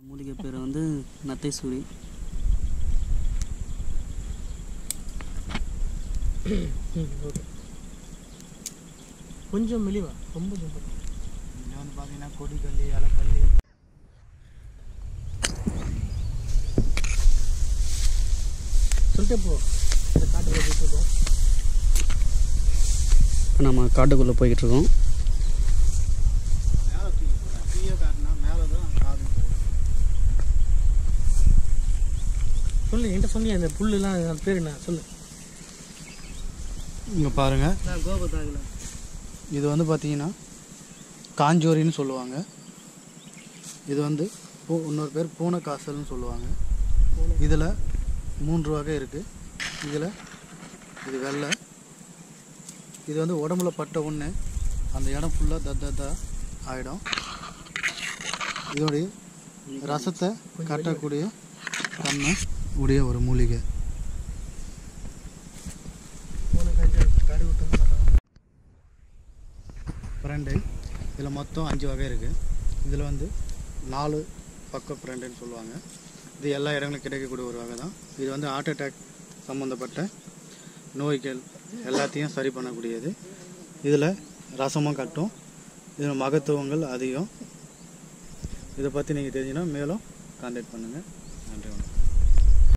மூலிகை பேர் வந்து நத்தை சூரி ஓகே கொஞ்சம் மெலிவா ரொம்ப சிம்பிள் இதில் வந்து பார்த்தீங்கன்னா கொடிக்கல்லி இலக்கல்லி சொல்லிட்டே போ இந்த காட்டுக்குள்ள போயிட்டு இருக்கோம் இப்போ நம்ம காட்டுக்குள்ளே போய்கிட்டு இருக்கோம் மேலே தூக்கி போகிறேன் தீய காட்டினா மேலே தான் காது போகும் சொல்லு என்கிட்ட சொன்னியே அந்த புல்லுலாம் அது பேர் என்ன சொல்லு இங்கே பாருங்கள் நான் கோபத்தாகல இது வந்து பார்த்தீங்கன்னா காஞ்சோரின்னு சொல்லுவாங்க இது வந்து பூ இன்னொரு பேர் பூனை காசல்னு சொல்லுவாங்க இதில் மூன்று வகை இருக்குது இதில் இது வெள்ளை இது வந்து உடம்புல பட்ட ஒன்று அந்த இடம் ஃபுல்லாக தத்த தத்தா ஆகிடும் இதோடைய ரசத்தை கட்டக்கூடிய தன்மை உடைய ஒரு மூலிகை போன கஞ்சா காடு விட்டு பிரண்டை இதில் மொத்தம் அஞ்சு வகை இருக்குது இதில் வந்து நாலு பக்க பிரண்டைன்னு சொல்லுவாங்க இது எல்லா இடங்களும் கிடைக்கக்கூடிய ஒரு வகை தான் இது வந்து ஹார்ட் அட்டாக் சம்மந்தப்பட்ட நோய்கள் எல்லாத்தையும் சரி பண்ணக்கூடியது இதில் ரசமும் கட்டும் இதில் மகத்துவங்கள் அதிகம் இதை பற்றி நீங்கள் தெரிஞ்சுன்னா மேலும் கான்டாக்ட் பண்ணுங்கள்